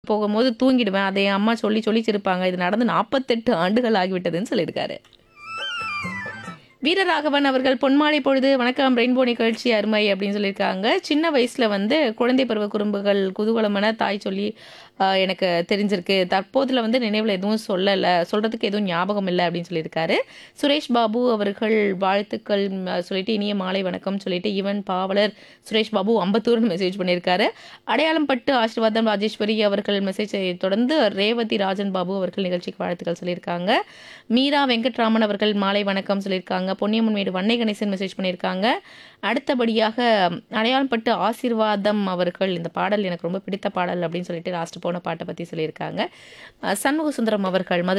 போகும்போது தூங்கிடுவேன். அதை என் அம்மா சொல்லி சொல்லி சிரிப்பாங்க. இது நடந்து 48 ஆண்டுகள் ஆகிவிட்டதுன்னு சொல்லியிருக்காரு. வீரராகவன் அவர்கள் பொன்மாலை பொழுது வணக்கம் ரெயின்போ நிகழ்ச்சி அருமை அப்படின்னு சொல்லியிருக்காங்க. சின்ன வயசுல வந்து குழந்தை பருவ குறும்புகள் குதூகலமான தாய் சொல்லி அ எனக்கு தெரிஞ்சிருக்கு. தற்போதுல வந்து நினைவுல எதுவும் சொல்லல. சொல்றதுக்கு எதுவும் ஞாபகம் இல்ல அப்படின்னு சொல்லியிருக்காரு. சுரேஷ் பாபு அவர்கள் வாழ்த்துக்கள் ம் சொல்லிட்டு இனிய மாலை வணக்கம் சொல்லிட்டு ஈவன் பாவலர் சுரேஷ் பாபு அம்பத்தூர்னு மெசேஜ் பண்ணியிருக்காரு. அடையாளம் பட்டு ஆசீர்வாதம் ராஜேஸ்வரி அவர்கள் மெசேஜை தொடர்ந்து ரேவதி ராஜன் பாபு அவர்கள் நிகழ்ச்சிக்கு வாழ்த்துக்கள் சொல்லியிருக்காங்க. மீரா வெங்கட்ராமன் அவர்கள் மாலை வணக்கம் சொல்லியிருக்காங்க. பொன்னியம்மன்மேடு வன்னை கணேசன் மெசேஜ் பண்ணியிருக்காங்க. அடுத்தபடியாக அடையாளம் பட்டு ஆசீர்வாதம் அவர்கள் இந்த பாடல் எனக்கு ரொம்ப பிடித்த பாடல் அப்படின்னு சொல்லிட்டு லாஸ்ட் போன பாட்ட பத்தி சொல்லியிருக்காங்க. அ சண்முக சுந்தரம் அவர்கள் மதுரை